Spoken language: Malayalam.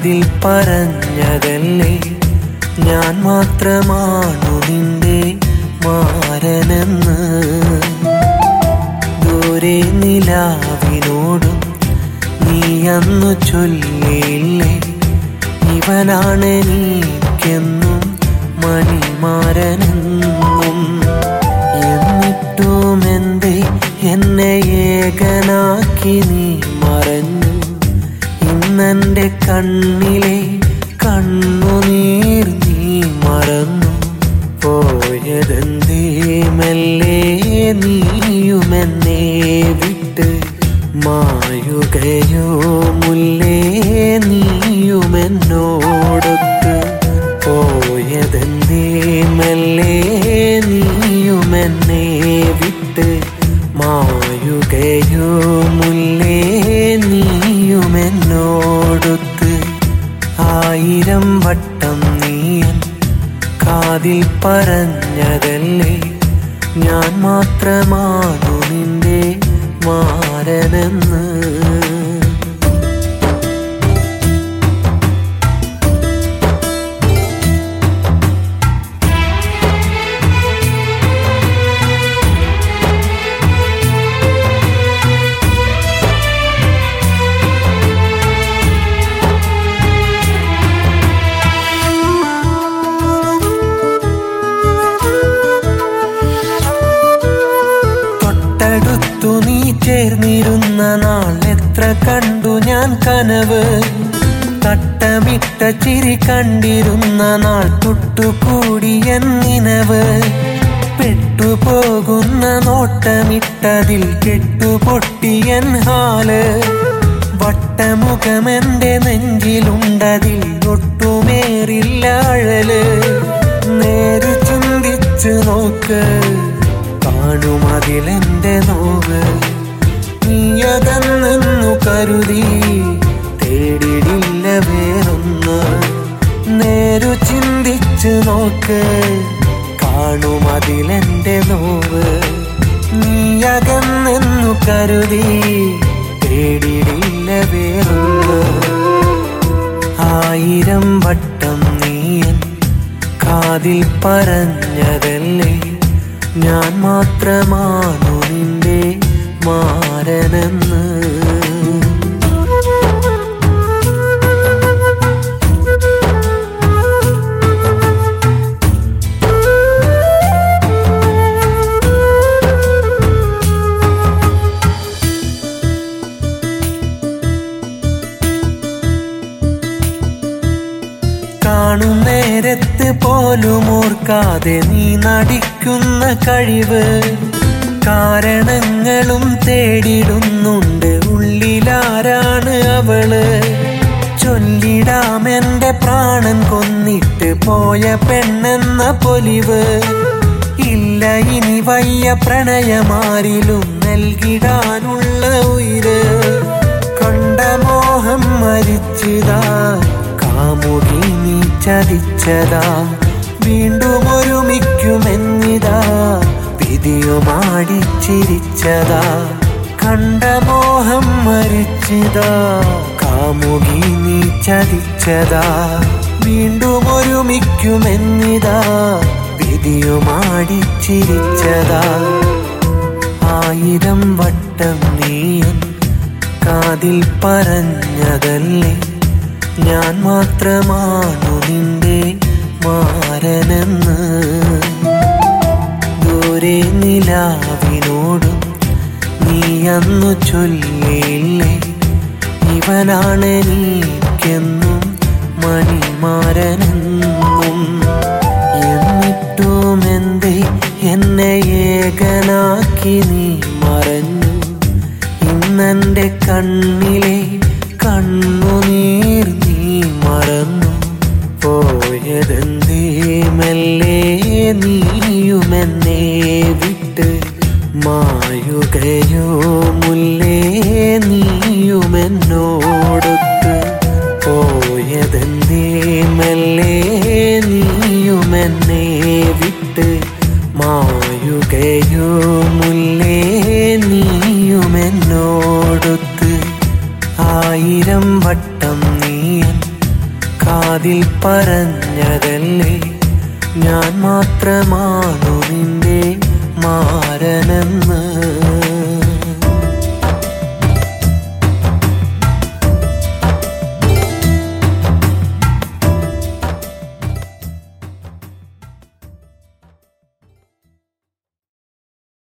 കാതിൽ പറഞ്ഞതല്ലേ ഞാൻ മാത്രമാണു നിന്റെ മാരനെന്ന് ദൂരെ നിലാവിനോടും നീ അന്നു ചൊല്ലിയില്ലേ ഇവനാണ് നീക്കെന്നും മണിമാരനെന്നും എന്നിട്ടും എന്തേ എന്നെ ഏകനാക്കി നീ മറഞ്ഞു ഇന്നെന്റെ കണ്ണിലെ കണ്ണുനീർ നീ മറന്നു പോയതെന്തേ മെല്ലെ നീയുമെന്നെ വിട്ട് മായുകയോ മുല്ലേ നീയുമെന്നോടൊത്ത് പോയതെന്തേ മെല്ലെ നീയുമെന്നെ വിട്ട് മായുകയോ മുല്ലേ നീയുമെന്നോടൊത്ത് ആയിരം വട്ടം നീയൻ കാതിൽ പറഞ്ഞതല്ലേ ഞാൻ മാത്രമാണു നിന്റെ മാരനെന്ന് തൊട്ടടുത്തു നീ ചേർന്നിരുന്ന നാൾ എത്ര കണ്ടു ഞാൻ കനവ് തട്ടമിട്ട ചിരി കണ്ടിരുന്ന നാൾ തൊട്ടുകൂടിയ നിനവ് പെട്ടുപോകുന്ന നോട്ടമിട്ടതിൽ കെട്ടുപൊട്ടിയൻ ഹാല് വട്ടമുഖമെന്റെ നെഞ്ചിലുണ്ടതിൽ ഒട്ടുമേറില്ല അഴല് നേരു ചിന്തിച്ചു നോക്ക് കാണുമതിലെന്റെ നോവ് നീയതെന്നു കരുതി തേടിടില്ല വേറൊന്ന് നേരു ചിന്തിച്ചു നോക്ക് കാണുമതിലെന്റെ നോവ് നീയകന്നെന്നു കരുതി തേടിടില്ല വേറൊന്ന് ആയിരം വട്ടം നീയൻ കാതിൽ പറഞ്ഞതല്ലേ ഞാൻ മാത്രമാണു നിന്റെ മാരനെന്ന് കാണും നേരത്ത് പോലും ഓർക്കാതെ നീ നടിക്കുന്ന കഴിവ് കാരണങ്ങളും തേടിടുന്നുണ്ട് ഉള്ളിലാരാണ് അവള് ചൊല്ലിടാമെന്റെ പ്രാണൻ കൊന്നിട്ട് പോയ പെണ്ണെന്ന പൊലിവ് ഇല്ല ഇനി വയ്യ പ്രണയമാരിലും നൽകിടാനുള്ള ഉയിര് കണ്ട മോഹം മരിച്ചതാ കാമുകി നീ ചതിച്ചതാ വീണ്ടും ഒരുമിക്കുമെന്നിതാ വിധിയുമാടി ചിരിച്ചതാ കണ്ട മോഹം മരിച്ചതാ കാമുകി നീ ചതിച്ചതാ വീണ്ടും ഒരുമിക്കുമെന്നിതാ വിധിയുമാടി ചിരിച്ചതാ ആയിരം വട്ടം നീയൻ കാതിൽ പറഞ്ഞതല്ലേ ഞാൻ മാത്രമാണു നിന്റെ മാരനെന്ന് ദൂരെ നിലാവിനോടും നീ അന്നു ചൊല്ലിയില്ലേ ഇവനാണ് നീക്കെന്നും മണിമാരനെന്നും എന്നിട്ടും എന്തേ എന്നെ ഏകനാക്കി നീ മറഞ്ഞു ഇന്നെന്റെ കണ്ണിലെ കണ്ണുനീർ നീ മറന്നു പോയതെന്തേ മെല്ലെ നീയുമെന്നെ വിട്ട് മായുകയോ മുല്ലേ നീയുമെന്നോടൊത്ത് പോയതെന്തേ മെല്ലെ നീയുമെന്നെ വിട്ട് മായുകയോ മുല്ലേ നീയുമെന്നോടൊത്ത് ആയിരം വട്ടം നീയൻ കാതിൽ പറഞ്ഞതല്ലേ ഞാൻ മാത്രമാണു നിന്റെ മാരനെന്ന്